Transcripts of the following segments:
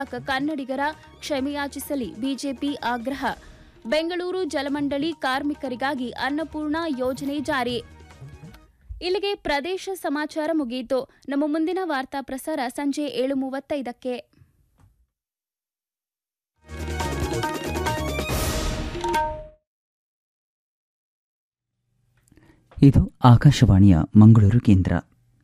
ಕನ್ನಡಿಗರ ಕ್ಷಮೆಯಾಚಿಸಲಿ ಬಿಜೆಪಿ ಆಗ್ರಹ ಬೆಂಗಳೂರು ಜಲಮಂಡಳಿ ಕಾರ್ಮಿಕರಿಗಾಗಿ ಅನ್ನಪೂರ್ಣ ಯೋಜನೆ ಜಾರಿ ಇಲ್ಲಿಗೆ ಪ್ರದೇಶ ಸಮಾಚಾರ ಮುಗಿಯಿತು ನಮ್ಮ ಮುಂದಿನ ವಾರ್ತಾ ಪ್ರಸಾರ ಸಂಜೆ ಏಳು ಮೂವತ್ತೈದಕ್ಕೆ ಇದು ಆಕಾಶವಾಣಿಯ ಮಂಗಳೂರು ಕೇಂದ್ರ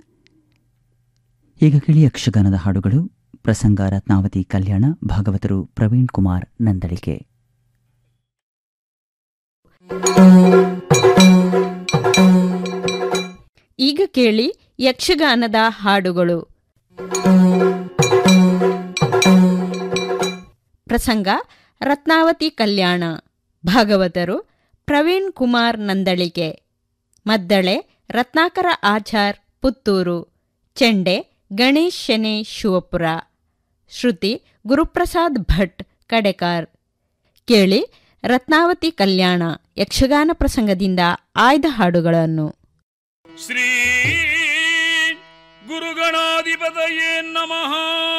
ಈಗ ಕೇಳಿ ಯಕ್ಷಗಾನದ ಹಾಡುಗಳು ಪ್ರಸಂಗ ರತ್ನಾವತಿ ಕಲ್ಯಾಣ ಭಾಗವತರು ಪ್ರವೀಣ್ ಕುಮಾರ್ ನಂದಳಿಕೆ ಈಗ ಕೇಳಿ ಯಕ್ಷಗಾನದ ಹಾಡುಗಳು ಪ್ರಸಂಗ ರತ್ನಾವತಿ ಕಲ್ಯಾಣ ಭಾಗವತರು ಪ್ರವೀಣ್ ಕುಮಾರ್ ನಂದಳಿಕೆ ಮದ್ದಳೆ ರತ್ನಾಕರ ಆಚಾರ್ ಪುತ್ತೂರು ಚೆಂಡೆ ಗಣೇಶ್ ಶೆನೆ ಶಿವಪುರ ಶ್ರುತಿ ಗುರುಪ್ರಸಾದ್ ಭಟ್ ಕಡೆಕಾರ್ ಕೇಳಿ ರತ್ನಾವತಿ ಕಲ್ಯಾಣ ಯಕ್ಷಗಾನ ಪ್ರಸಂಗದಿಂದ ಆಯ್ದ ಹಾಡುಗಳನ್ನು ಶ್ರೀ ಗುರುಗಣಾಧಿಪತಯೇ ನಮಃ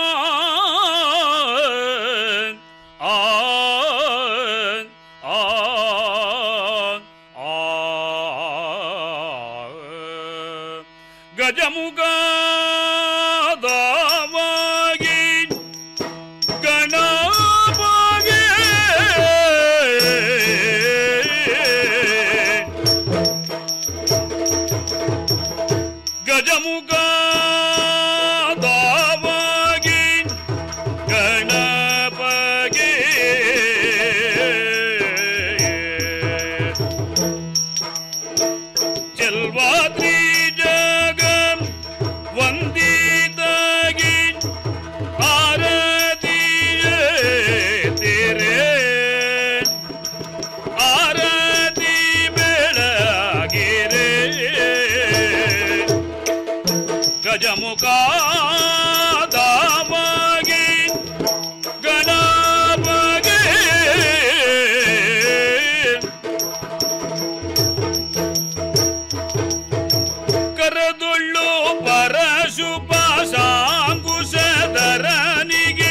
ಆ ಆ ಆ ಗಜಮುಖದವಾಗಿ ಗಣಪಗೆ ಗಜಮುಖ ದಾವಾಗಿ ಗಣಪಗೆ ಚೆಲ್ವಾದ್ರಿ ಜಗ ವಂದಿತಾಗಿ ಆರತಿಯ ತೆರೆ ಆರತಿ ಬೆಳಗಿರೆ ಗಜಮುಖ ದಾಮಗೆ ಗಣಪಗೆ ಕರದೊಳ್ಳು ಪರಶುಪ ಸಾಂಗುಶಧರನಿಗೆ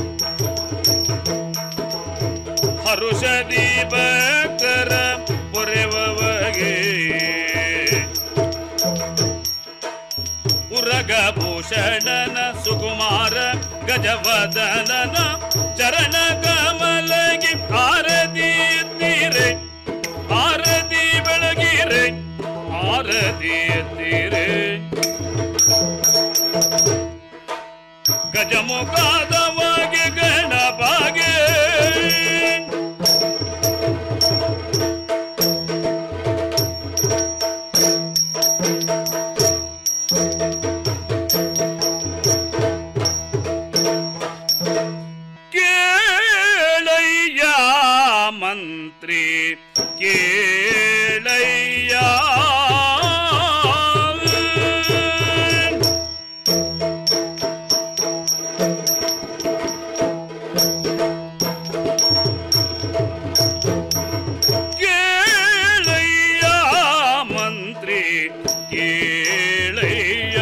ಹರುಷದಿ ಭಕ್ತರ ಪೊರೆವಗೆ ಉರಗಭೂಷಣನ ಸುಕುಮಾರ ಗಜವದನನ ಚರಣ ಕಮಲಗಿ ಆರತಿ ಎತ್ತೀರೆ ಆರತಿ ಬೆಳಗಿರೆ ಆರತಿ ಎತ್ತೀರೆ ಗಜಮುಖಾದವಾಗಿ ಗಣಪಗೆ ಕೇಳಯ್ಯ ಮಂತ್ರಿ ಕೇಳಯ್ಯ ಕೇಳಯ್ಯ ಮಂತ್ರಿ ಕೇಳಯ್ಯ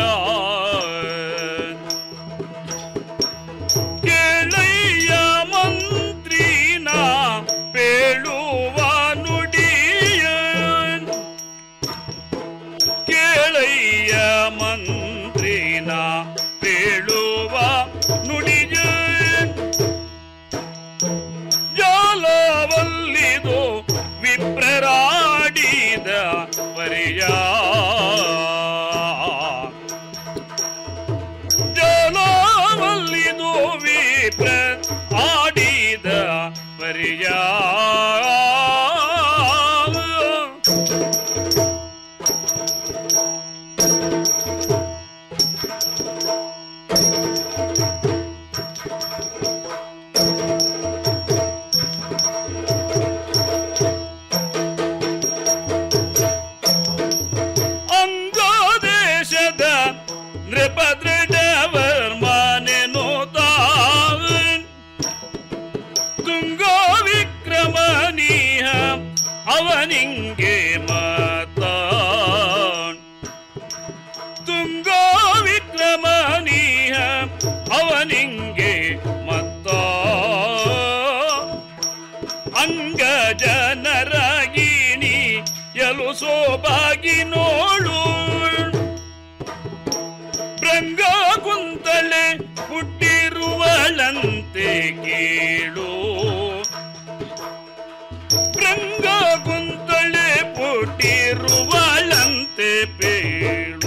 ಕೇಳಯ್ಯ ಮಂತ್ರಿನ ಪೇಳುವ ನುಡಿಯ ಕೇಳಯ್ಯ ಮಂತ್ರಿನ ಪೇಳುವ ನುಡಿಯ ಜಾಲವಲ್ಲಿದು ವಿಪ್ರರಾಡಿದ ಪರಿಯ ಜಲವಲ್ಲಿದು ವಿಪ್ರ ಆಡಿದ ಪರಿಯ ಅಂಗದೇಶದ ನೃಪದೃಢವರ್ಮನೆನು ತಾವನ್ ತುಂಗ ವಿಕ್ರಮ ಬಾಗಿ ನೋಡು ಭೃಂಗ ಕುಂತಳೆ ಹುಟ್ಟಿರುವಳಂತೆ ಕೇಳು ಭೃಂಗ ಕುಂತಳೆ ಪುಟ್ಟಿರುವಳಂತೆ ಪೇಳು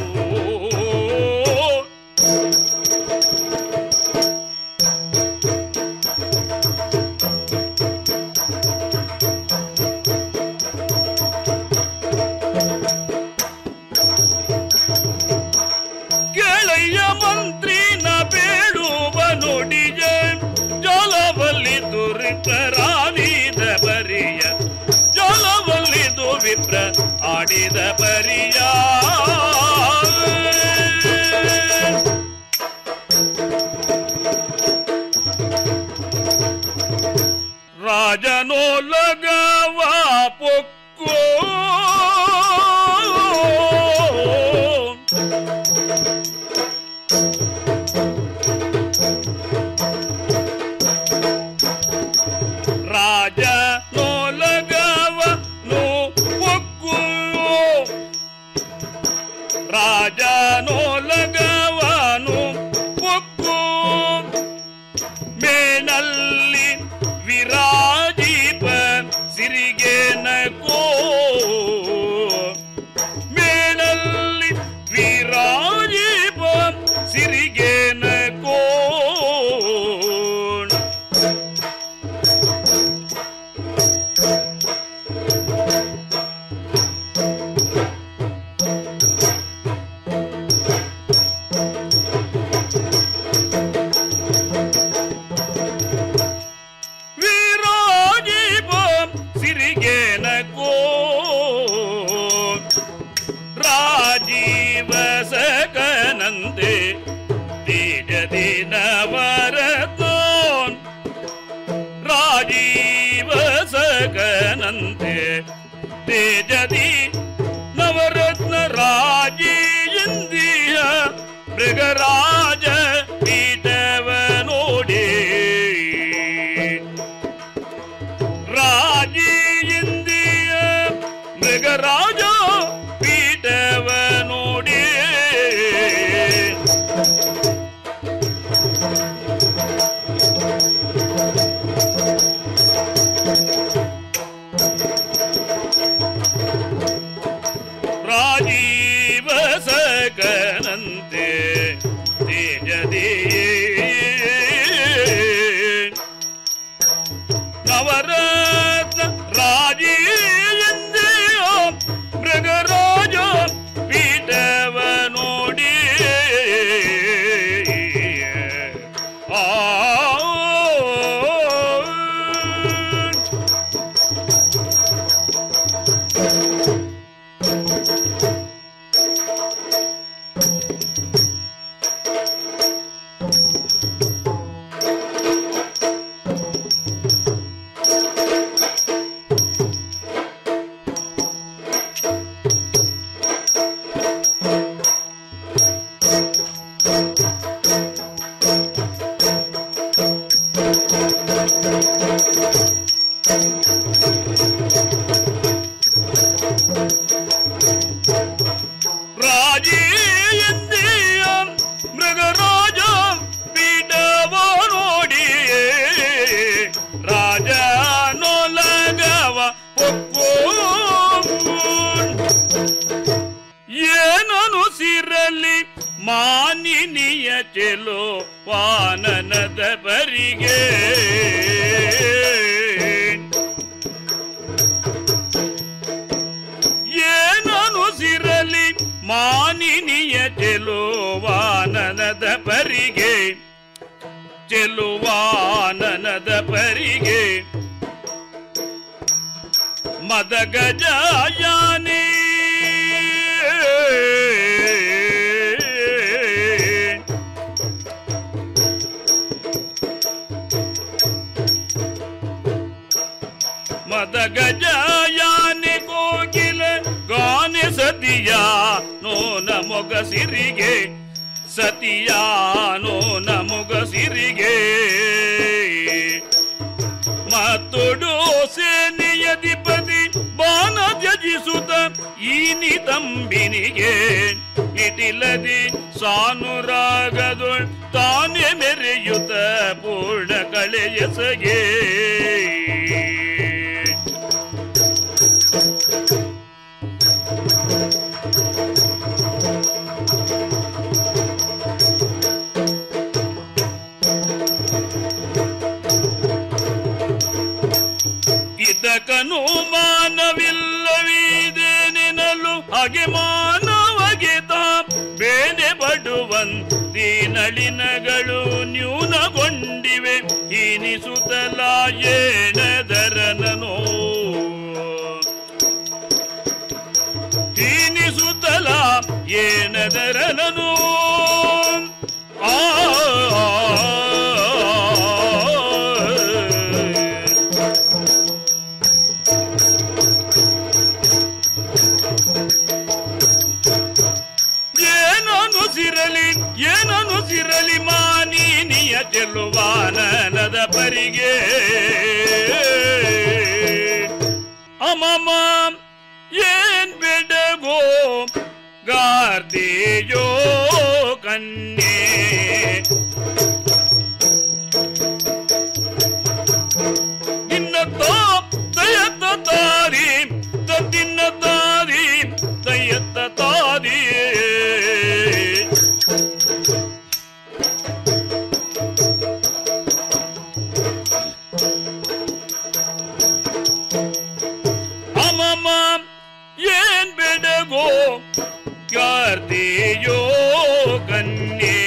ಗೆಳೆಯ ಮಂತ್ರಿನ ಬೇಡುವ ನುಡಿಯ ಜಲವಲ್ಲಿ ದುರಿತರಾಡಿದ ಬರಿಯ ಜಲವಲ್ಲಿ ದುವಿಪ್ರ ಆಡಿದ ಬರಿಯ ರಾಜನೋಲಗವ ಪೊಕ್ಕೋ ರಾಜ ನೋಲಗವ ನೋ ಒಕ್ಕು ರಾಜ ನೋಲಗವನು ಒಕ್ಕು ಮೇನಲ್ಲಿ ವಿರಾಜೀಪ ಸಿರಿಗೆ ನಕೋ ಮೇನಲ್ಲಿ ವಿರಾಜೀಪ ಸಿರಿಗೆ ನಕೋ ವಿರಾಜೀಪ ಸಿರಿಗೇನಕೋ ರಾಜೀವ ಸಕನಂತೆ ತೇಜದಿ ನವರತೋನ್ ರಾಜೀವ ಸಕನಂತೆ ತೇಜದಿ ನವರತ್ನ ರಾಜೀಯಂದಿಯ ಮೃಗರಾಜ ಪೀಠವ ನೋಡಿ ರಾಜಿಯಿಂದಿಯ ಮೃಗರಾಜ ಪೀಠವ ನೋಡಿ ರಾಜೀವ ಸಕನಂತೆ ತೇಜದೇ ನವರತ್ನ ರಾಜಿಯಂದೆಯೋ ಮೃಗರಾಜ ಪೀಠವ ನೋಡಿ ಆ ರಾಜಿಯಂದಿಯ ಮೃಗರಾಜ ಪೀಠವ ನೋಡಿ ರಾಜ ನೊಲಗವ ಒಪ್ಪೋ ಏನನು ಸಿರಲಿ ಮಾನಿನಿಯ ಚೆಲೋ ವಾನನದ ಬರಿಗೆ ಏನನು ಸಿರಲಿ ಮಾನಿನಿಯ ಚೆಲುವಾನನದ ಪರಿಗೆ ಚೆಲುವಾನನದ ಪರಿಗೆ ಮದ ಗಜಾಯಾನೇ ಮದ ಗಜಾಯಾನೆ ಕೋಗಿಲ ಗಾನೆ ಸತಿಯ ನೋನ ಮೊಗ ಸಿರಿಗೆ ಸತಿಯ ನೋನ ಮೊಗ ಸಿರಿಗೆ ಮತ್ತೊಡು ಸೇನೆಯ ದಿಪತಿ ಬಾನ ತ್ಯಜಿಸುತ್ತ ಈ ಇನಿ ತಂಬಿನಿಗೆ ಇಟಿಲದಿ ಸಾನುರಾಗದೊಳ್ ತಾನೇ ಮೆರೆಯುತ್ತ ಪೂರ್ಣ ಕಳೆಯಸಗೆ ಇದಕ್ಕನು ಮಾನವಿಲ್ಲವಿದೆ ನೆನಲು ಹಾಗೆ ಮಾನವಗೆ ತಾ ಬೇನೆ ಬಡುವನ್ ದೀನಳಿನಗಳು ನ್ಯೂನಗೊಂಡಿವೆ ಹೀನಿಸುತ್ತಲ ಏಣದರನೋ ಹೀನಿಸುತ್ತಲ ಏನದರನನು ಆ ಏನನುಸಿರಲಿ ಏನನುಸಿರಲಿ ಮಾನೀನಿಯ ಚೆಲ್ಲುವಾನನದ ಪರಿಗೆ ಅಮಮ ಏನ್ ಬೆಡಗೋ ಗಾರ್ದಿಯೋ ಕನ್ಯೆ ಇನ್ನತ್ತೋ ತಯತ್ತ ತಾರಿ ತತ್ತಿನ್ನ ತಾರಿ ತಯತ್ತ ತಾರಿ ಅಮಮ ಏನ್ ಬೆಡಗೋ ಕಾರ್ತಿಯೋ ಕನ್ಯೆ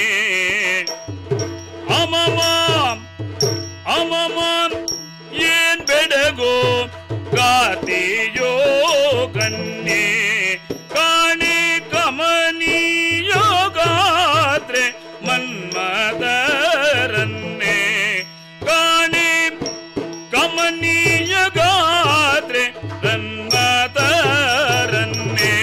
ಅಮಮ ಅಮಮ ಏನ್ ಬೆಡಗೋ ಕಾರ್ತಿಯೋ ಕನ್ಯೆ ಕಾಣಿ ಕಮನೀಯೋ ಗಾತ್ರೆ ಮನ್ಮದರನ್ನೇ ಕಾಣಿ ಕಮನೀಯ ಗಾತ್ರೆ ರನ್ಮತರನ್ನೇ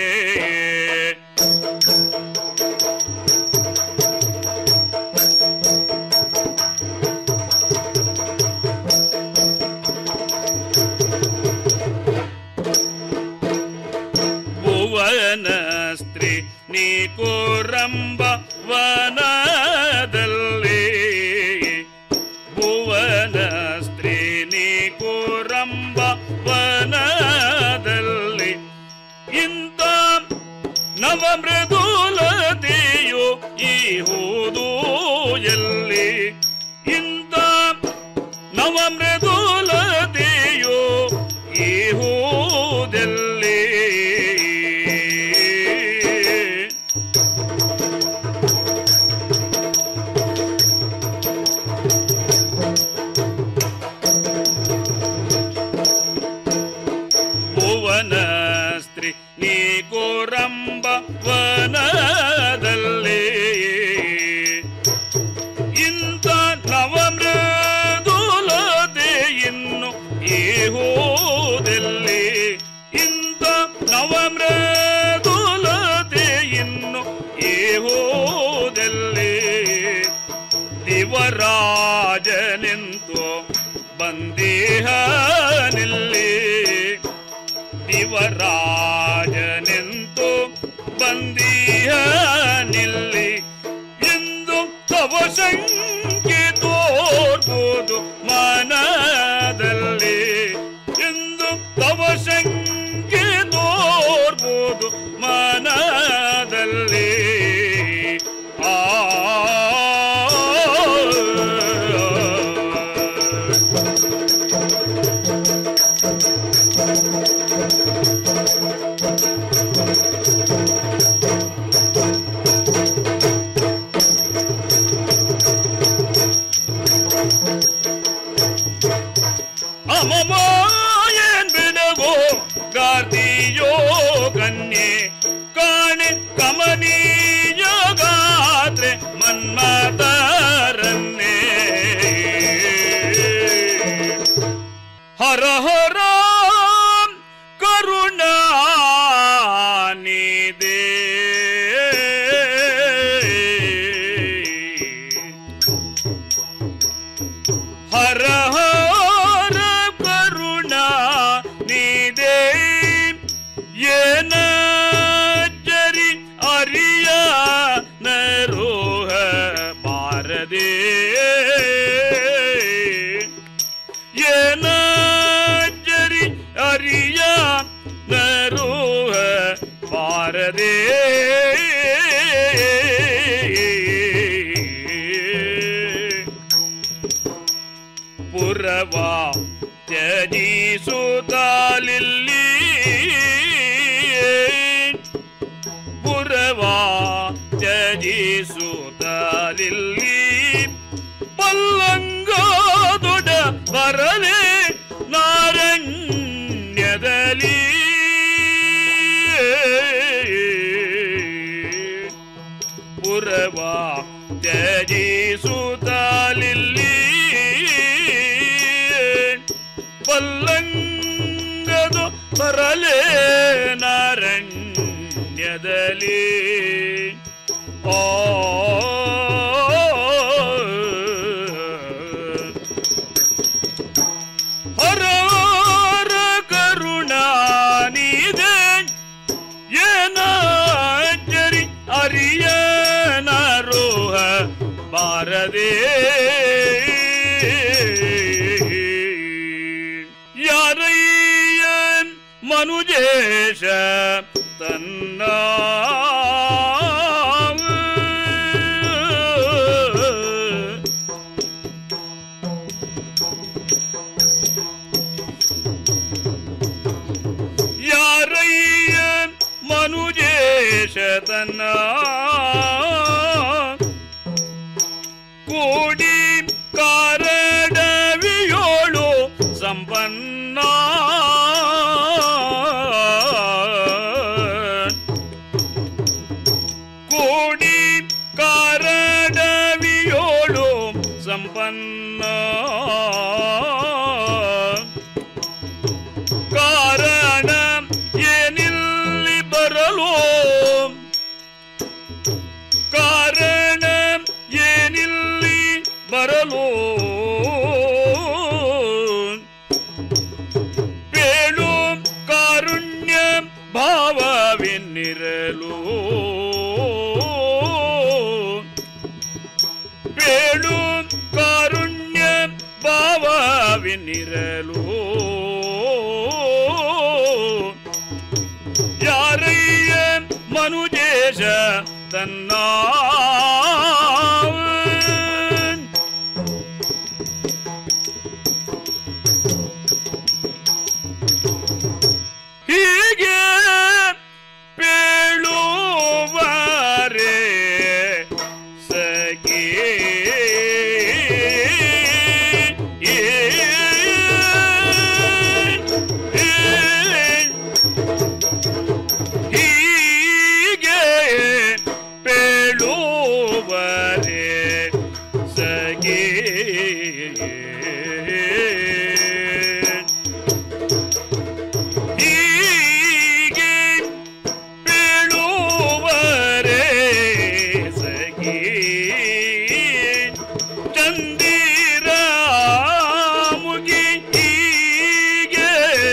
ಭುವನ ಸ್ತ್ರೀ ನೀ ಕೋರಂಬ ವನದಲ್ಲಿ ಭುವನ ಸ್ತ್ರೀ ನೀ ಕೋರಂಬ ವನದಲ್ಲಿ ಇಂಥ ನವ ಮೃದುಲತೆಯು ಈ ಹೂದು ಎಲ್ಲಿ ಇಂಥ ನವ ಮೃದುಲತೆಯು ಈ ಹೂದೆಲ್ಲಿ ಭುವನ ಸ್ತ್ರೀ ನೀ ಕೋರಂಬ ವನದಲ್ಲಿ ಇಂಥ ನವಮೃದುಲತೆ ಇನ್ನು ಈ ಹೋದಲ್ಲಿ ಇಂಥ ನವಮೃದುಲತೆ ಇನ್ನು ಈ ಹೋದಲ್ಲಿ ದಿವರಾಜನೆಂತು ಬಂದೇಹನಿಲ್ಲಿ ದಿವರಾಜನೆಂತು ಬಂದೀಹನಿಲ್ಲಿ ಎಂದು ತವ ಸಂಖ್ಯೆ ತೋರ್ಬೋದು ಮನದಲ್ಲಿ ಎಂದು ತವ ಸಂಖ್ಯೆ ತೋರ್ಬೋದು ಮನದಲ್ಲಿ ಆ ಅಮಮಾಯನ್ ಬಿಡಗೋ ಗಾರ್ತಿಯೋ ಕನ್ಯೆ ಕಾಣೆ ಕಮನೀಯ ಗಾತ್ರೆ ಮನ್ಮತರನ್ನೇ ಹರ ಹರ ಕರುಣಾನಿದೆ ಹರ ಹರ ಕರುಣಾ ನಿದೆ ಏನ ಪುರವಾ ತ್ಯಜಿಸುತ್ತಲಿಲ್ಲಿ ಪುರವಾ ತ್ಯಜಿಸುತ್ತಲಿಲ್ಲಿ ಪಲ್ಲಂಗಾದೊಡ ಬರಲೆ ನಾರಣ್ಯದಲ್ಲಿ ಪುರವಾ ತ್ಯಜಿಸುತ್ತಲಿಲ್ಲಿ ಪಲ್ಲಂಗದು ಬರಲೆ ನಾರಣ್ಯದಲ್ಲಿ ಓ ಹರ ಕರುಣಾನಿದೆ ಏನಾಚರಿ ಅರಿಯನರೋಹ ಬಾರದೆ ಯಾರಯ್ಯನ್ ಮನುಜೇಶ ತನ್ನ ಯಾರಯ್ಯನ್ ಮನುಜೇಶ ತನ್ನ ಕೂಡಿ ಕಾರಡವಿಯೋಳು ಸಂಪನ್ನ ಕೂಡಿ ಕಾರಡವಿಯೋಳು ಸಂಪನ್ನ ಕಾರಣ ಏನಿಲ್ಲಿ ಬರಲು ಕಾರಣ ಏನಿಲ್ಲಿ ಬರಲು ಬೇಳು ಕಾರುಣ್ಯ ಭಾವವೆನ್ನಿರಲು ಬೇಳು ಕಾರುಣ್ಯ ಭಾವವೆನ್ನಿರಲು ಯಾರಯ್ಯ ಮನುಜೇಶ ತನ್ನ ಹೀಗೆ ಪೇಳುವರೆ ಸಖಿ ಹೀಗೆ ಪೇಳುವರೆ ಸಖಿ ಹೀಗೆ ಬೀಳುವರೆ ಸಖಿ ಚಂದಿರ ಮುಗಿ ಹೀಗೆ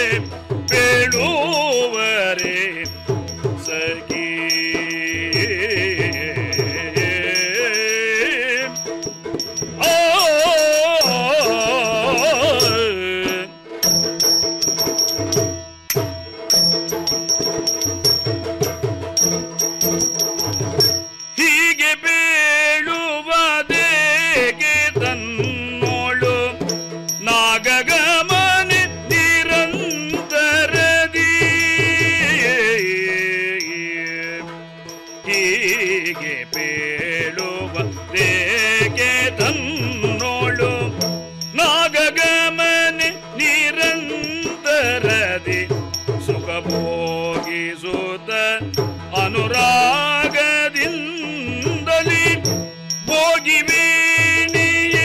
ಬೀಳುವರೆ ಸಖಿ ಓ ಹೀಗೆ ಬೀಳುವುದೇಗೆ ತನ್ನೋಳು ನಾಗಗಮನೆ ನಿರಂತರದಿ ಹೀಗೆ ಬೀಳುವುದೇಗೆ ತನ್ನೋಳು ನಾಗಗಮನೆ ನಿರಂತರದಿ ಸುಖ ಭೋಗಿಸುತ್ತ ಅನುರಾಗದಿಂದಲಿ ಭೋಗಿವೇಣಿಯೇ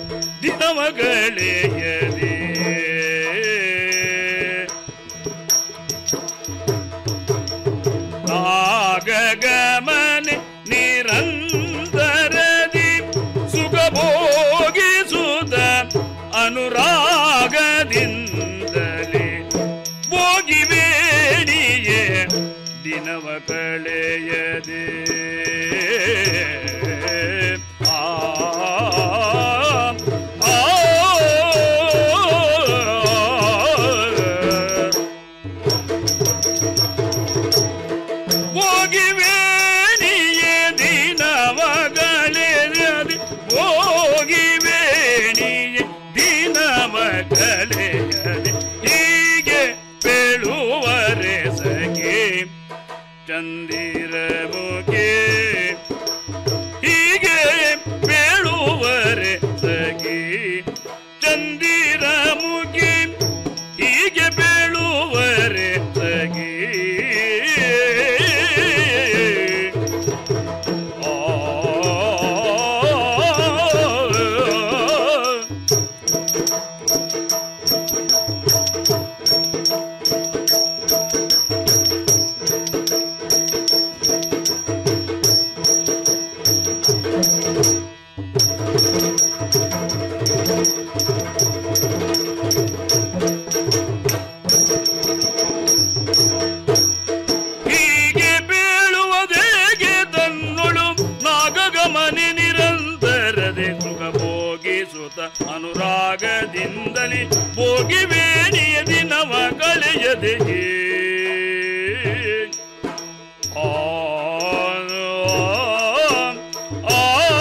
ದಿನವಗಳೆಯದೆ ನಾಗಗಮನೆ ನಿರಂತರದಿ ಸುಖ ಭೋಗಿಸುತ್ತ ಅನುರಾಗದಿಂದಲೇ ಭೋಗಿವೇಣಿಯೇ ದಿನವ ಕಳೆಯದೆ ಆ ಆ ಹೋಗಿವೇಣಿಯೇ ದಿನವಗಳೆಯದೆ ಹೋಗಿವೇಣಿಯೇ ದಿನ ಚಂದಿರ ಮುಗಿ ಹೀಗೆ ಬೀಳುವರೆ ತಗಿ ಆ ಹೀಗೆ ಬೀಳುವುದೇಗೆ ತನ್ನೊಳು ನಾಗಗಮನೆ ನಿರಂತರದೆ ಸುಖ ಭೋಗಿಸುತ್ತ ಅನುರಾಗದಿಂದಲೇ ಭೋಗಿ ವೇಣಿಯ ದಿನವ ಕಳೆಯದೆ ಆ ಆ,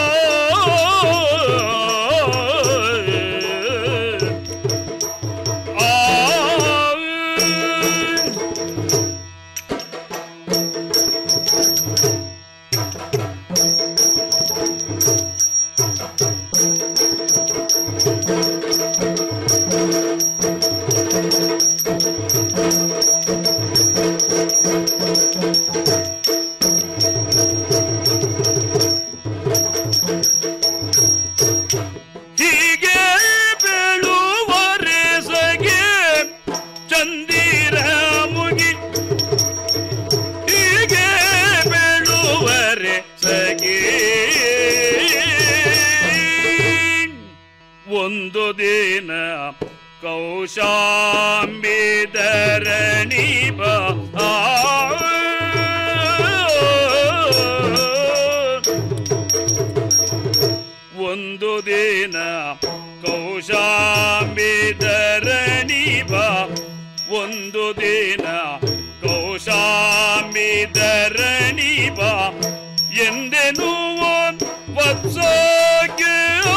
ಆ ಹೀಗೆ ಬೀಳುವರೆ ಸಗೆ ಚಂದಿರ ಮುಗಿ ಹೀಗೆ ಬೀಳುವರೆ ಸಗೆ ಒಂದು ದಿನ ಕೌಶಾಂಬಿದರಣಿ ಬಾ ಒಂದು ದಿನ ಕೌಶಾಂಬಿದರಣಿ ಬಾ ಒಂದು ದಿನ ಕೌಶಾಂಬಿದರಣಿ ಬಾ ಎಂದೆನು ವತ್ಸಗೆ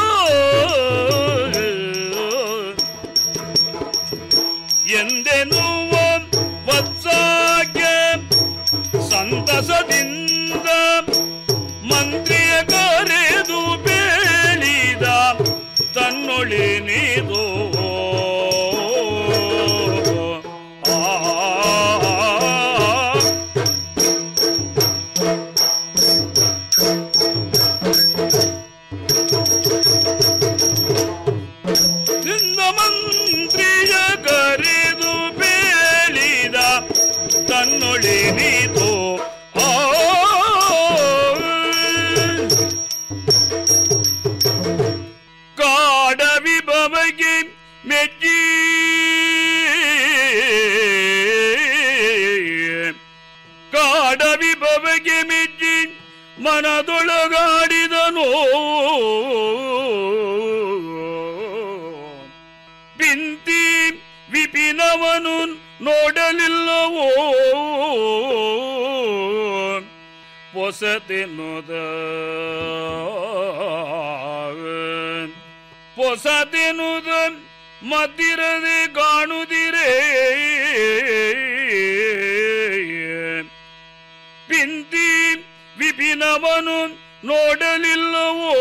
ಎಂದೆನು ವತ್ಸಗೆ ಸಂತಸದಿಂದ ಮಂತ್ರಿಯ ಕರೆದು ಬೇಳಿದ ತನ್ನೊಳಿನಿದು ಆ ನಿನ್ನ ಮಂತ್ರಿಯ ಕರೆದು ಬೇಳಿದ ತನ್ನೊಳಿನಿತು ಆ ಕಾಡ ವಿಭವಗೆ ಮೆಚ್ಚಿ ಕಾಡ ವಿಭವಗೆ ಮೆಚ್ಚಿ ಮನದೊಳಗಾಡಿದನು ಪಿಂತಿ ವಿಪಿನವನು ನೋಡಲಿಲ್ಲವೋ ಪೊಸತೆನ್ನುದ ಪೊಸತೆನ್ನುದ ಮತ್ತಿರದೆ ಕಾಣುದಿರೇ ಪಿಂತಿ ವಿಪಿನವನು ನೋಡಲಿಲ್ಲವೋ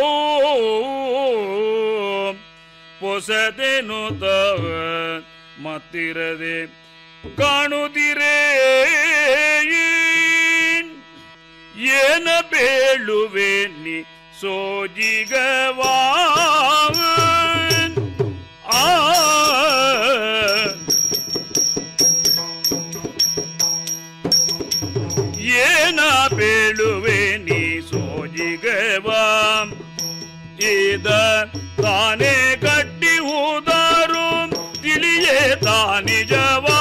ಪೊಸತೆನು ತವ ಮತ್ತಿರದೆ ಕಾಣುದಿರೇ ಏನ ಬೇಳುವೆ ನೀ ಸೋಜಿಗವಾ ಆ ಏನ ಬೇಳುವೆ ನೀ ಸೋಜಿಗವಾ ಇದ ತಾನೇ ಕಟ್ಟಿ ಹೋದಾರು ತಿಳಿಯೇ ತಾನಿಜವಾ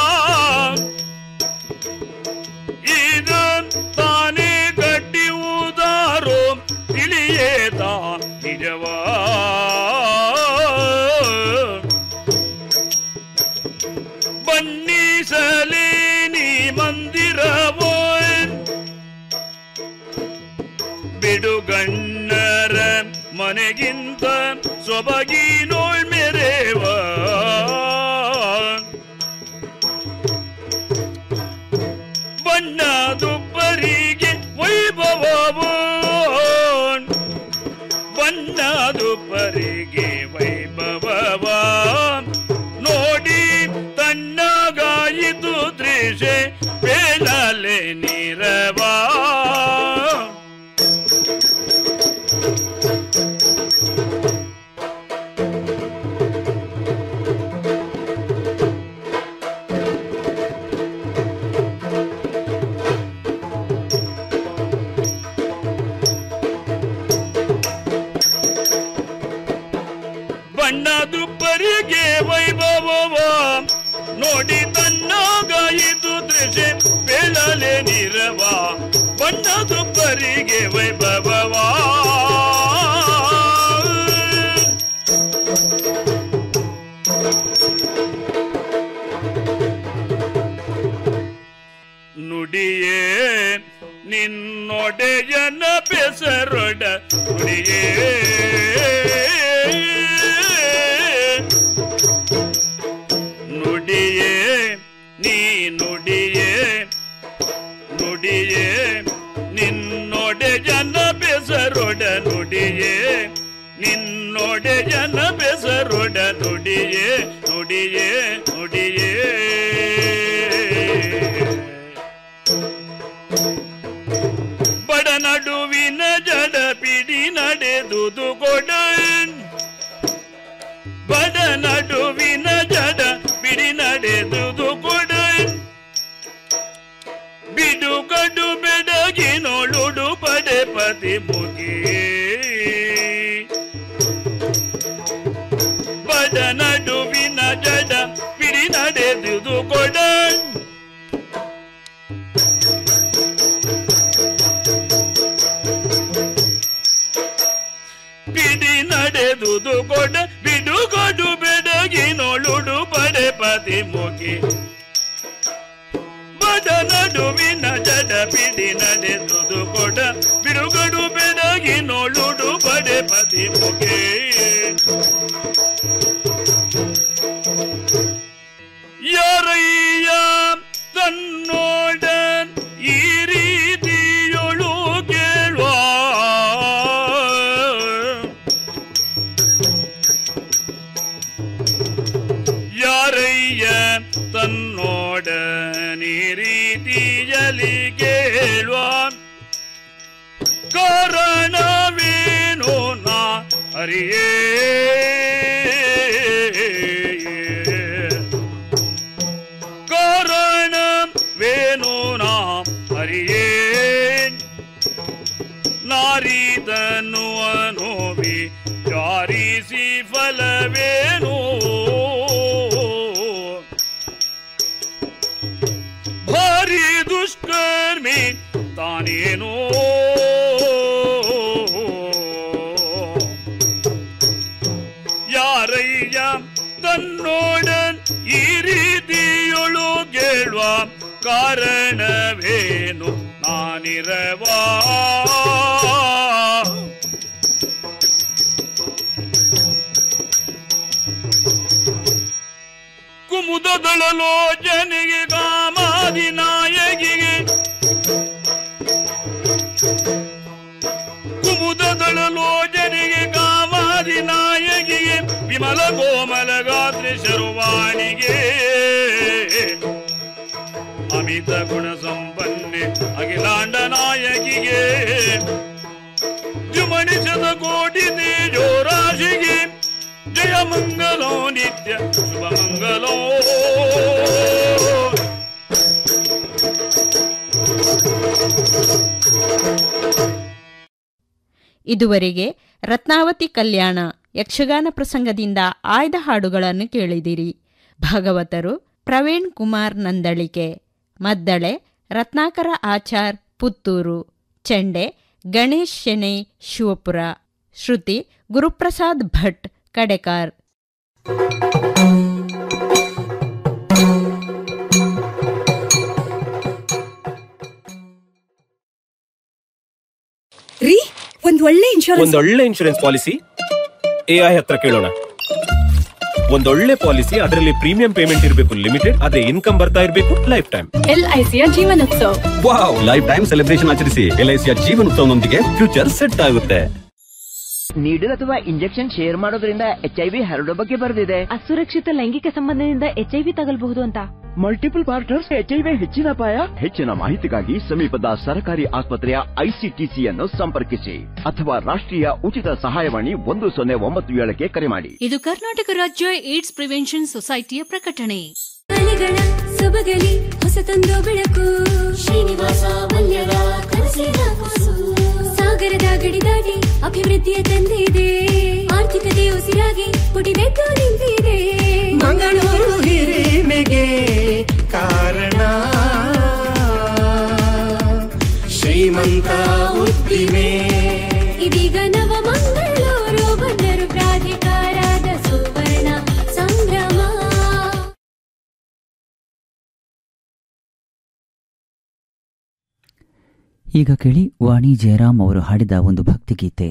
ಇದ ತಾನೇ ಕಟ್ಟಿ ಹೋದಾರು ತಿಳಿಯೇ ತಾ ನಿಜವಾ ಬನ್ನಿಸಲೇ ನೀ ಮಂದಿರವೋ ಬಿಡುಗಣ್ಣರ ಮನೆಗಿಂತ ಸೊಬಗಿನೋಳ್ ಮೆರೆವ ಬಣ್ಣದುಬ್ಬರಿಗೆ ವೈಭವವೋ ಬಣ್ಣದುಬ್ಬರಿಗೆ ವೈಭವವ ದೃಶ್ಯ ಬೇಳಲೆ ನೀರವಾ ಬಣ್ಣದು ಪರಿಗೆ ವೈಭವವ ನೋಡಿ ತನ್ನಾಗ ಇದು ದೃಶ್ಯ ಬೆಳಲೆ ನಿರವ ಬಣ್ಣದು ಪರಿಗೆ ವೈಭವವ ನುಡಿಯೇ ನಿನ್ನೊಡೆಯನ ಬೆಸರೊಡ ನುಡಿಯೇ ನುಡಿಯೇ ನೀ ನುಡಿಯೇ ನುಡಿಯೇ ನಿನ್ನೊಡೆಯನ ಬೆಸರೊಡ ನುಡಿಯೇ ನಿನ್ನೊಡೆಯನ ಬೆಸರೊಡ ನುಡಿಯೇ ನುಡಿಯೇ ನುಡಿಯೇ ಬಡ ನಡುವಿನ ಜಡ ಪಿಡಿ ನಡೆದುದು ಕೊಡ ಬಡ ನಡುವಿನ ಜಡ ಬಿಡಿ ನಡೆದುದು ಕೊಡ ಬಿಡುಗಡು ಬೆಡಗಿನೊಳುಡು ಪಡೆ ಪತಿ ಮುಗಿ ಬಡ ನಡುವಿನ ಜಡ ಬಿಡಿ ನಡೆದುದು ಕೊಡ ಬಿಡಿ ನಡೆದುದು ಕೊಡ ಬಿಡುಗಡು ಬೆಡಗಿನೊಳುಡು ಪಡೆ ಪತಿ ಮುಗಿ ಬಡ ನಡುವಿನ ಜಡ ಬಿಡಿ ನಡೆದುದು ಕೊಡ ಬಿಡುಗಡು ಬೆಡಗಿನೊಳುಡು ಪಡೆ ಪತಿ ಮುಗಿ ಯಾರಯ್ಯ ತನ್ನೋಡನ್ ಈ ರೀತಿಯೊಳು ಕೇಳುವ ಯಾರಯ್ಯ ತನ್ನೋಡ ನೀ ರೀತಿಯಲಿ ಕೇಳುವ ಕಾರಣವೇನೋ ನಾ ಅರಿಯೇ ಕಾರಣವೇನೋ ನಾ ಅರಿಯೇ ನಾರಿದನು ಅನೋವಿ ಚಾರಿಸಿ ಫಲವೇನು ಭಾರಿ ದುಷ್ಕರ್ಮಿ ತಾನೇನೋ ಯಾರಯ್ಯ ತನ್ನೋಡನ್ ಈ ರೀತಿಯೊಳು ಕೇಳುವ ಕಾರಣವೇನು ನಾನಿರವಾ ಕುಮುದದಳಲೋ ಜನಿಗೆ ಕಾಮಾದಿ ನಾಯಕಿಗೆ ಕುಮುದದಳಲೋ ಜನಿಗೆ ಕಾಮಾದಿ ನಾಯಕಿಗೆ ವಿಮಲ ಕೋಮಲ ಗಾತ್ರಿ ಶರುವಾಣಿಗೆ ಅಮಿತ ಗುಣ ಸಂಪನ್ನೆ ಅಖಿಲಾಂಡ ನಾಯಕಿಗೆ ಜುಮಣಿಸದ ಕೋಟಿ ತೇಜೋ ರಾಶಿಗೆ ಜಯ ಮಂಗಲೋ ನಿತ್ಯ ಶುಭ ಮಂಗಲೋ ಇದುವರೆಗೆ ರತ್ನಾವತಿ ಕಲ್ಯಾಣ ಯಕ್ಷಗಾನ ಪ್ರಸಂಗದಿಂದ ಆಯ್ದ ಹಾಡುಗಳನ್ನು ಕೇಳಿದಿರಿ ಭಾಗವತರು ಪ್ರವೀಣ್ ಕುಮಾರ್ ನಂದಳಿಕೆ ಮದ್ದಳೆ ರತ್ನಾಕರ ಆಚಾರ್ ಪುತ್ತೂರು ಚೆಂಡೆ ಗಣೇಶ್ ಶೆಣೈ ಶಿವಪುರ ಶ್ರುತಿ ಗುರುಪ್ರಸಾದ್ ಭಟ್ ಕಡೆಕಾರ್ ರೀ ಒಂದ್ ಒಳ್ಳೆ ಇನ್ಶೂರೆನ್ಸ್ ಒಂದೊಳ್ಳೆ ಇನ್ಶೂರೆನ್ಸ್ ಪಾಲಿಸಿ ಎ ಐ ಹತ್ರ ಕೇಳೋಣ ಒಂದೊಳ್ಳೆ ಪಾಲಿಸಿ ಅದರಲ್ಲಿ ಪ್ರೀಮಿಯಂ ಪೇಮೆಂಟ್ ಇರಬೇಕು ಲಿಮಿಟೆಡ್ ಅದೇ ಇನ್ಕಮ್ ಬರ್ತಾ ಇರಬೇಕು ಲೈಫ್ ಟೈಮ್ ಎಲ್ಐಸಿಯ ಜೀವನೋತ್ಸವ ವಾವ್ ಲೈಫ್ ಟೈಮ್ ಸೆಲೆಬ್ರೇಷನ್ ಆಚರಿಸಿ ಎಲ್ಐಸಿಯ ಜೀವನೋತ್ಸವನೊಂದಿಗೆ ಫ್ಯೂಚರ್ ಸೆಟ್ ಆಗುತ್ತೆ ನೀಡಲ್ ಅಥವಾ ಇಂಜೆಕ್ಷನ್ ಶೇರ್ ಮಾಡೋದ್ರಿಂದ ಎಚ್ ಐ ವಿ ಹರಡೋ ಬಗ್ಗೆ ಬರೆದಿದೆ ಅಸುರಕ್ಷಿತ ಲೈಂಗಿಕ ಸಂಬಂಧದಿಂದ ಎಚ್ಐವಿ ತಗಲ್ಬಹುದು ಅಂತ ಮಲ್ಟಿಪಲ್ ಪಾರ್ಟ್ನರ್ಸ್ ಎಚ್ಐವಿ ಹೆಚ್ಚಿನ ಅಪಾಯ ಹೆಚ್ಚಿನ ಮಾಹಿತಿಗಾಗಿ ಸಮೀಪದ ಸರ್ಕಾರಿ ಆಸ್ಪತ್ರೆಯ ಐಸಿಟಿಸಿಯನ್ನು ಸಂಪರ್ಕಿಸಿ ಅಥವಾ ರಾಷ್ಟ್ರೀಯ ಉಚಿತ ಸಹಾಯವಾಣಿ ಒಂದು ಸೊನ್ನೆ ಒಂಬತ್ತು ಏಳಕ್ಕೆ ಕರೆ ಮಾಡಿ ಇದು ಕರ್ನಾಟಕ ರಾಜ್ಯ ಏಡ್ಸ್ ಪ್ರಿವೆನ್ಷನ್ ಸೊಸೈಟಿಯ ಪ್ರಕಟಣೆ ಅಲೆಗಳ ಸೊಬಗಲಿ ಹೊಸತೊಂದು ಬೆಳಕು ಶ್ರೀನಿವಾಸ ಮಲ್ಯರ ಕನಸಿನ ಕೂಸು ಸಾಗರದ ಗಡಿ ದಾಟಿ ಅಭಿವೃದ್ಧಿಯ ತಂದಿದೆ ಆರ್ಥಿಕತೆ ಉಸಿರಾಗಿ ಪುಟಿದೆದ್ದು ನಿಂತಿದೆ ಮಂಗಳೂರು ಹಿರಿಮೆಗೆ ಕಾರಣ ಶ್ರೀಮಂತ ಉದ್ದಿಮೆ ಇದೀಗ ನವ ಮಂಗಳೂರು ಬಂದರು ಪ್ರಾಧಿಕಾರದ ಸುವರ್ಣ ಸಂಭ್ರಮ ಈಗ ಕೇಳಿ ವಾಣಿ ಜಯರಾಮ್ ಅವರು ಹಾಡಿದ ಒಂದು ಭಕ್ತಿಗೀತೆ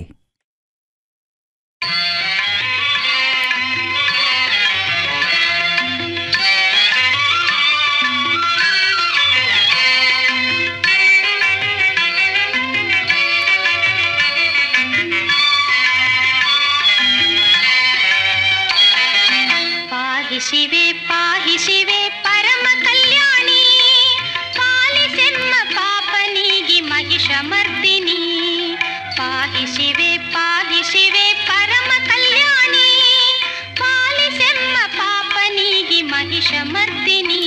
ಪಾಹಿ ಶಿವೆ ಪಾಹಿ ಶಿವೆ ಪರಮ ಕಲ್ಯಾಣಿ ಪಾಲಿಸೆಮ್ಮ ಪಾಪನಿಗಿ ಮಹಿಷ ಮರ್ದಿನಿ ಪಾಹಿ ಶಿವೆ ಪಾಹಿ ಶಿವೆ ಪರಮ ಕಲ್ಯಾಣಿ ಪಾಲಿಸೆಮ್ಮ ಪಾಪನಿಗಿ ಮಹಿಷ ಮರ್ದಿನಿ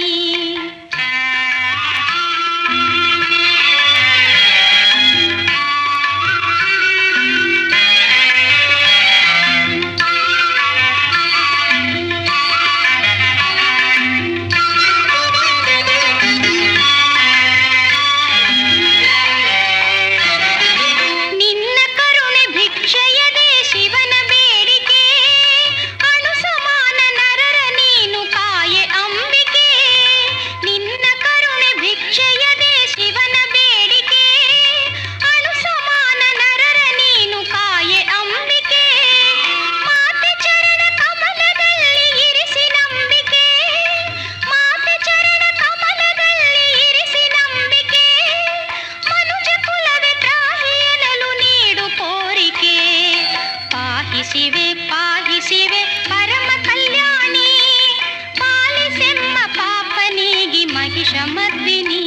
ನಿನ್ನ ಕರುಣೆ ಭಿಕ್ಷೆಯದೆ ಶಿವನ ಬೇಡಿಕೆ ಅಣು ಸಮಾನ ನರರ ನೀನು ಕಾಯೆ ಅಂಬಿಕೆ ನಿನ್ನ ಕರುಣೆ ಭಿಕ್ಷೆಯದೆ ಶಿವನ ಬೇಡಿಕೆ ಅಣು ಸಮಾನ ನರರ ನೀನು ಕಾಯೆ ಅಂಬಿಕೆ ಮಾತೆ ಚರಣ ಕಮಲದಲ್ಲಿ ಇರಿಸಿ ನಂಬಿಕೆ ಮಾತೆ ಚರಣ ಕಮಲದಲ್ಲಿ ಇರಿಸಿ ನಂಬಿಕೆ ಮನುಜ ಕುಲವೇ ತ್ರಾಹಿ ಎನ್ನಲು ನೀಡು ಕೋರಿಕೆ ಪಾಹಿಸಿವೆ ಪಾಹಿಸಿವೆ ಪರಮ ಕಲ್ಯಾಣಿ ಪಾಲಿಸೆಮ್ಮ ಪಾಪನಿಗಿ ಮಹಿಷ ಮರ್ದಿನಿ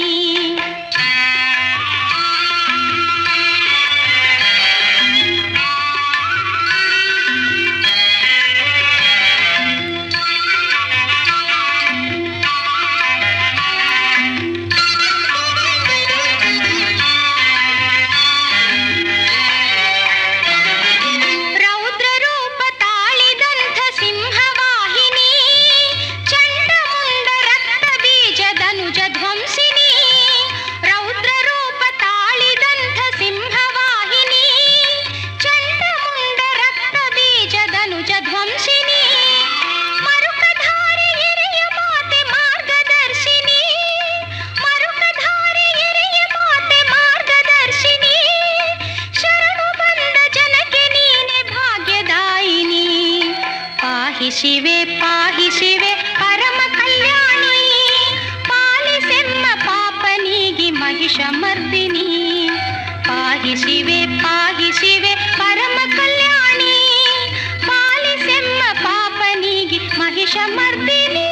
ರೌದ್ರ ರೂಪ ತಾಳಿದಂಥ ಸಿಂಹವಾಹಿನಿ ಚಂಡಮುಂಡ ರಕ್ತ ಬೀಜದನುಜ ಧ್ವಂಸಿನಿ ರೌದ್ರ ರೂಪ ತಾಳಿದಂಥ ಸಿಂಹವಾಹಿನಿ ಚಂಡಮುಂಡ ರಕ್ತ ಬೀಜದನುಜ ಧ್ವಂಸಿನಿ ಮರುಕಧಾರೆ ಎರೆಯ ಮಾತೆ ಮಾರ್ಗದರ್ಶಿನಿ ಮರುಕಧಾರೆ ಎರೆಯ ಮಾತೆ ಮಾರ್ಗದರ್ಶಿನಿ ಶರಣು ಬಂದ ಜನಕ್ಕೆ ನೀನೆ ಭಾಗ್ಯದಾಯಿನಿ ಪಾಹಿ ಶಿವೆ ಪಾಹಿ ಶಿವೆ ಪರಮ ಕಲ್ಯಾಣಿ ಪಾಲಿಸೆಮ್ಮ ಪಾಪನಿಗಿ ಮಹಿಷ ಮರ್ದಿನಿ ಪಾಹಿ ಶಿವೆ ಪಾಹಿ ಶಿವೆ ಪರಮ ಕಲ್ಯಾಣಿ ಪಾಲಿಸೆಮ್ಮ ಪಾಪನಿಗಿ ಮಹಿಷ ಮರ್ದಿನಿ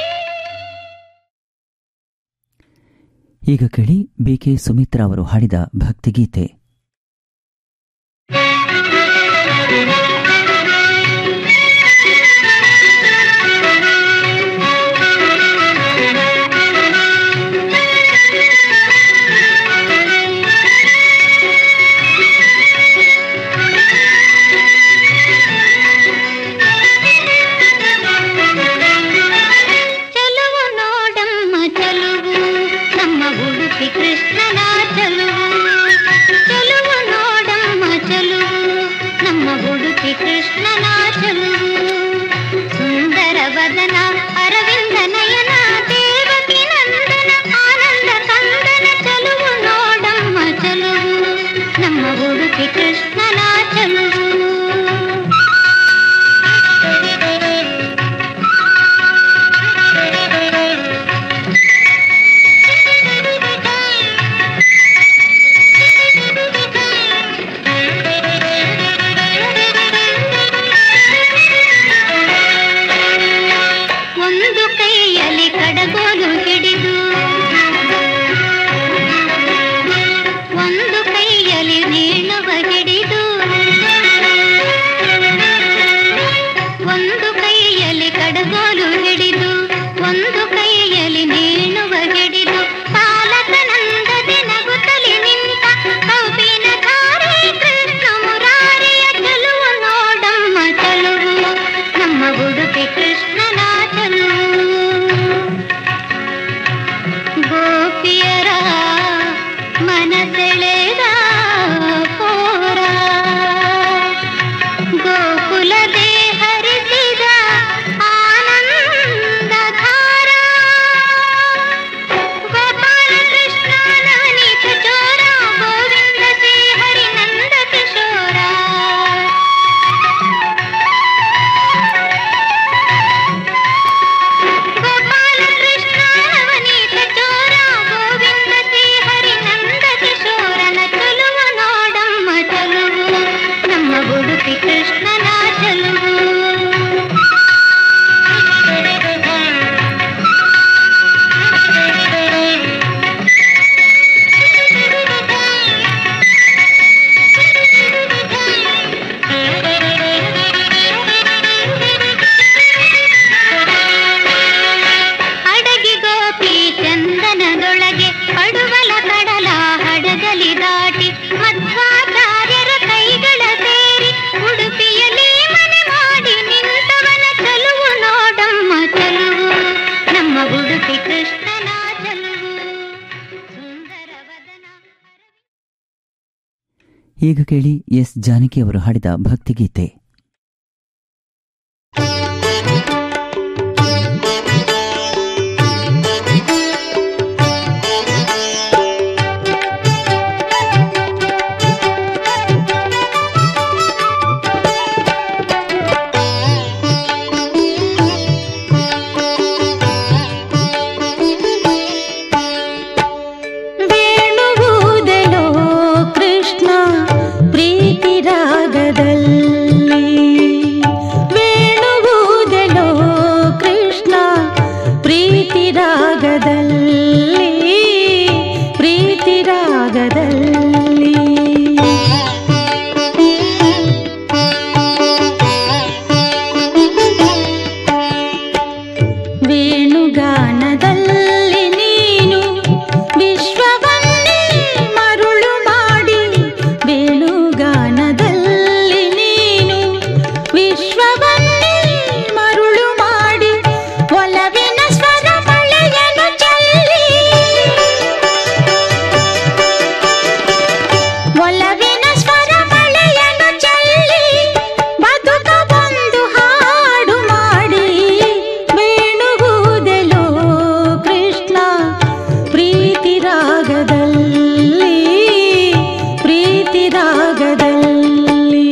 ಈಗ ಕೇಳಿ ಬಿ ಕೆ ಸುಮಿತ್ರಾ ಅವರು ಹಾಡಿದ ಭಕ್ತಿಗೀತೆ ಚಲುವು ನೋಡಮ್ಮ ಚಲುವು ನಮ್ಮ ಉಡುಪಿ ಕೃಷ್ಣನ ಚಲುವು ಚಲುವು ನೋಡಮ್ಮ ಚಲುವು ನಮ್ಮ ಉಡುಪಿ ಕೃಷ್ಣನ ಚಲುವು ಸುಂದರ ವದನ ಅರವಿಂದ ನಯನ ದೇವಕಿ ನಂದನ ಆನಂದ ಕಂದನ ಚಲುವು ನೋಡಮ್ಮ ಚಲುವು ನಮ್ಮ ಉಡುಪಿ ಕೃಷ್ಣನ ಚಲುವು ಕಡಗೋಲು ಹಿಡಿದು ಒಂದು ಕೈಯಲ್ಲಿ ನೇಣುವ ಹಿಡಿದು ಒಂದು ಕೈಯಲ್ಲಿ ಕಡಗೋಲು ಹಿಡಿದು ಒಂದು ಕೈಯಲ್ಲಿ ನೇಣುವ ಹಿಡಿದು ಪಾಲಕನಂದದೆ ನಗುತ್ತಲಿ ನಿಂತ ಕೌಪಿನ ಧಾರೆ ಕೃಷ್ಣ ಮುರಾರಿಯ ಚೆಲುವು ನೋಡಮ್ಮ ಚೆಲುವು ನಮ್ಮ ಉಡುಪಿ ಕೃಷ್ಣನ ಚೆಲುವು ಗೋಪಿಯರ ಮನಸೆಳೆದ ಪೋರ ಗೋಕುಲದೇ ಹರಿಸಿದ ಆನಂದ ಧಾರ ಗೋಪಾಲ ಕೃಷ್ಣ ನವನೀತ ಚೋರ ಗೋವಿಂದ ಶ್ರೀ ಹರಿ ನಂದ ಕಿಶೋರ ಗೋಪಾಲ ಕೃಷ್ಣ ನವನೀತ ಚೋರ ಗೋವಿಂದ ಶ್ರೀ ಹರಿ ನಂದ ಕಿಶೋರನ ಚೆಲುವು ನೋಡಮ್ಮ ಚೆಲುವು ನಮ್ಮ ಉಡುಪಿ ಕೃಷ್ಣನ ಚೆಲುವು ಅಡಗಿ ಗೋಪಿ ಚಂದನದೊಳಗೆ ಪಡುವಲ ಕಡಲ ಹಡಗಲಿ ದಾಟಿ ಮಧ್ವಾಚಾರ್ಯರ ಕೈಗಳ ಸೇರಿ ಉಡುಪಿಯಲ್ಲಿ ಮನೆ ಮಾಡಿ ನಿಂತವನ ಚೆಲುವು ನೋಡಮ್ಮ ಚೆಲುವು ನಮ್ಮ ಉಡುಪಿ ಕೃಷ್ಣನ ಚೆಲುವು ಸುಂದರವದನ ಈಗ ಕೇಳಿ ಎಸ್ ಜಾನಕಿ ಅವರು ಹಾಡಿದ ಭಕ್ತಿಗೀತೆ ವೇಣುಗೂದಲೋ ಕೃಷ್ಣ ಪ್ರೀತಿ ರಾಗದಲ್ಲಿ ವೇಣುಗೂದಲೋ ಕೃಷ್ಣ ಪ್ರೀತಿ ರಾಗದಲ್ಲಿ ಪ್ರೀತಿ ರಾಗದಲ್ಲಿ ವೇಣುಗಾನದಲ್ಲಿ ನೀನು ವಿಶ್ವವನ್ನೇ ಮರುಳು ಮಾಡಿ ವೇಣುಗಾನದಲ್ಲಿ ನೀನು ವಿಶ್ವವನ್ನೇ ಮರುಳು ಮಾಡಿ ಒಲವಿನ ಸ್ವರ ಮಳೆಯನ್ನು ಚೆಲ್ಲಿ ಒಲವಿನ ಸ್ವರ ಮಳೆಯನ್ನು ಚೆಲ್ಲಿ ಬದುಕ ಒಂದು ಹಾಡು ಮಾಡಿ ವೇಣುಗೂದೆಲೋ ಕೃಷ್ಣ ಪ್ರೀತಿ ರಾಗದಲ್ಲಿ ಪ್ರೀತಿ ರಾಗದಲ್ಲಿ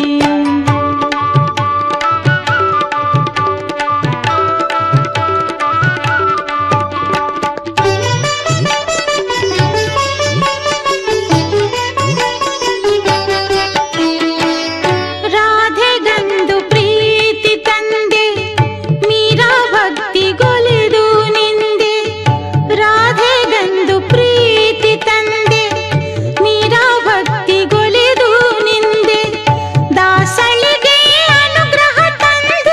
ರಾಧೆಗಂದು ಪ್ರೀತಿ ತಂದೆ ಮೀರಾ ಭಕ್ತಿಗೊಲಿದು ನಿಂದೆ ರಾಧೆಗಂದು ಪ್ರೀತಿ ತಂದೆ ಮೀರಾ ಭಕ್ತಿಗೊಲಿದು ನಿಂದೆ ದಾಸಳಿಗೆ ಅನುಗ್ರಹ ತಂದು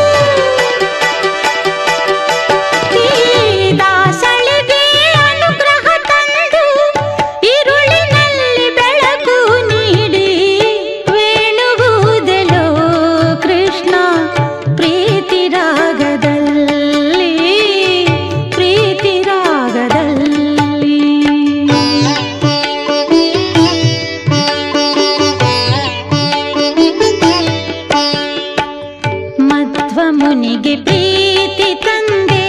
ಈ ದಾಸಳಿಗೆ ಅನುಗ್ರಹ ತಂದು ಇರುಳಿನಲ್ಲಿ ಬೆಳಕು ನೀಡಿ ವೇಣುಗೂದೆಲೋ ಕೃಷ್ಣ ಪ್ರೀತಿ ರಾಗದಲ್ಲಿ ಪ್ರೀತಿ ರಾಗದಲ್ಲಿ ಮಧ್ವ ಮುನಿಗೆ ಪ್ರೀತಿ ತಂದೆ